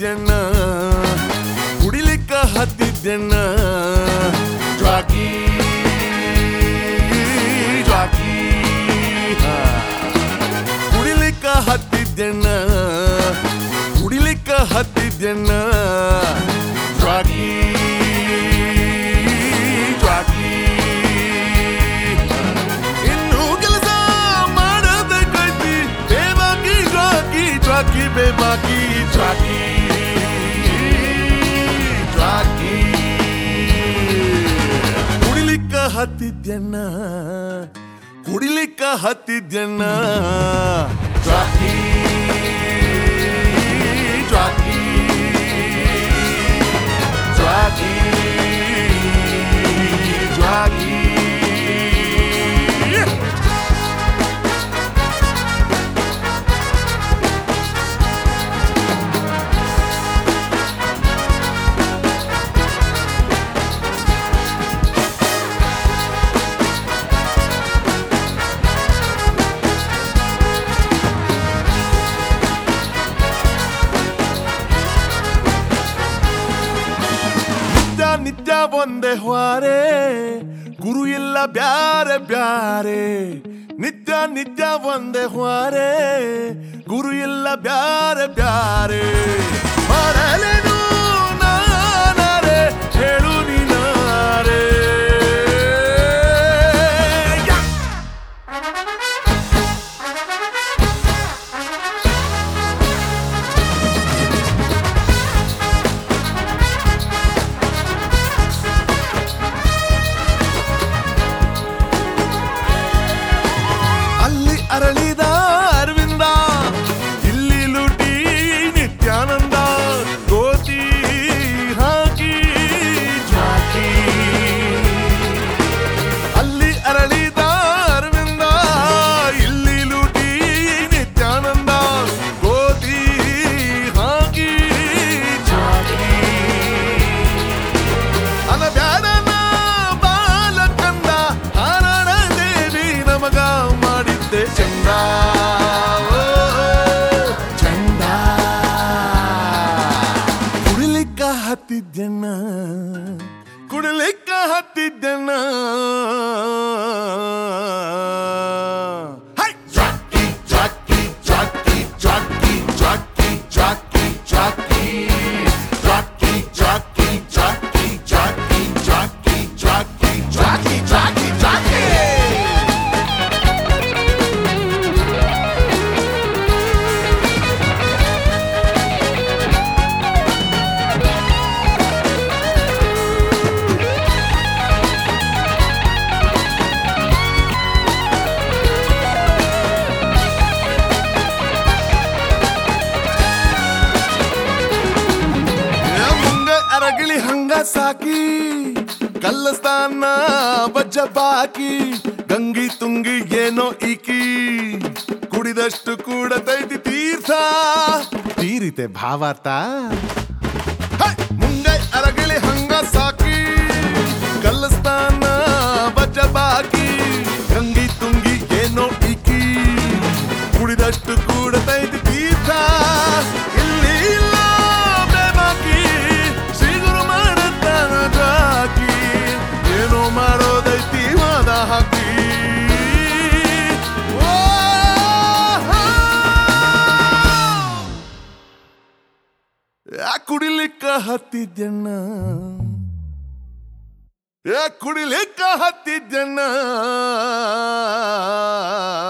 ಹತ್ತಿದ್ದೆಣ್ಣ ಕುಡಿಲಿಕ್ಕ ಹತ್ತಿದ್ದೆಣ್ಣ ಜ್ವಾಕಿ ಜ್ವಾಕಿ ಹಾ. ಕುಡಿಲಿಕ್ಕ ಹತ್ತಿದ್ದೆಣ್ಣ ಕುಡಿಲಿಕ್ಕ ಹತ್ತಿದ್ದೆಣ್ಣ ಜ್ವಾಕಿ ಜ್ವಾಕಿ ಇನ್ನು ಕೆಲಸ ಮಾಡದ ಕೈತಿ ಬೇಬಾಕಿ ಜ್ವಾಕಿ ಜ್ವಾಕಿ ಬೇಬಾಕಿ ಜ್ವಾಕಿ ಜ್ವಾಕಿ ಕುಡಿಲಿಕ್ಕ ಹತ್ತಿದ್ಯಣ್ಣ ಕುಡಿಲಿಕ್ಕ ಹತ್ತಿದ್ಯಣ್ಣ ಜ್ವಾಕಿ ಜ್ವಾಕಿ ಜ್ವಾಕಿ ಜ್ವಾಕಿ ನಿತ್ಯ ನಿತ್ಯ ಒಂದೇ ಹೊರೆ ಗುರು ಇಲ್ಲ ಬ್ಯಾರೆ ಬ್ಯಾರೆ ನಿತ್ಯ ನಿತ್ಯ ಒಂದೇ ಹೊರೆ ಗುರು ಇಲ್ಲ ಬ್ಯಾರೆ ಬ್ಯಾರೆ ಮಾಡಲೇನು ನಾನಾರೆ ಹೇಳು ನೀನಾರೆ ಯಾ! ಅಲ್ಲಿ ಅರಳಿದ ಅರವಿಂದ ಇಲ್ಲಿ ಲುಟಿ ನಿತ್ಯಾನಂದ ಗೋತಿ ಹಾಕಿ ಜಾಕಿ ಅಲ್ಲಿ ಅರಳಿದ ಅರವಿಂದ ಇಲ್ಲಿ ಲುಟಿ ನಿತ್ಯಾನಂದ ಗೋತಿ ಹಾಕಿ ಜಾಕಿ ಅನ ಬ್ಯಾಡನ ಬಾಲಕಂದ ಹಾರಾಣ ದೇವಿ ನಮಗ ಮಾಡಿದ್ದೆ ಚಂದ ಓ, ಚಂದ ಕುಡಿಲಿಕ್ಕ ಹತ್ತಿದ್ದೆಣ್ಣ ಕುಡಿಲಿಕ್ಕ ಹತ್ತಿದ್ದೆಣ್ಣ ಹೈ! ಜಾಕಿ ಜಾಕಿ ಜಾಕಿ ಜಾಕಿ ಜಾಕಿ ಜಾಕಿ ಜಾಕಿ ಜಾಕಿ ಜಾಕಿ ಜಾಕಿ ಜಾಕಿ ಜಾಕಿ ಜಾಕಿ ಜಾಕಿ ಜಾಕಿ ಜಾಕಿ ಏ ಮುಂಗ ಅರಗಿಳಿ ಹಂಗ ಸಾಕಿ ಕಲ್ಲಸ್ತಾನ ಬಜ್ಜ ಬಾಕಿ ಗಂಗಿ ತುಂಗಿ ಏನೋ ಈಕಿ ಕುಡಿದಷ್ಟು ಕೂಡತೈತಿ ತೀರ್ಥ ತೀರಿತೆ ಭಾವಾರ್ಥ ಹೈ! ಮುಂಗೈ ಅರಗಿಳಿ ಹಂಗ ಸಾಕಿ ಕಲ್ಲಸ್ತಾನ ಬಜ್ಜ ಬಾಕಿ ಗಂಗಿ ತುಂಗಿ ಏನೋ ಈಕಿ ಕುಡಿದಷ್ಟು ಕೂಡತೈತಿ ತೀರ್ಥ ಇಲ್ಲಿ ಇಲ್ಲ ಬೇಬಾಕಿ ಸಿಗುರು ಮಾಡುತ್ತಾನ ಜಾಕಿ ಏನೋ ಮಾಡೋದೈತಿ ವಾದ ಹಾಕಿ ಓ, ಹಾ. ಯಾ ಕುಡಿಲಿಕ್ಕ ಹತ್ತಿದ್ದೆಣ್ಣ ಯಾ ಕುಡಿಲಿಕ್ಕ ಹತ್ತಿದ್ದೆಣ್ಣ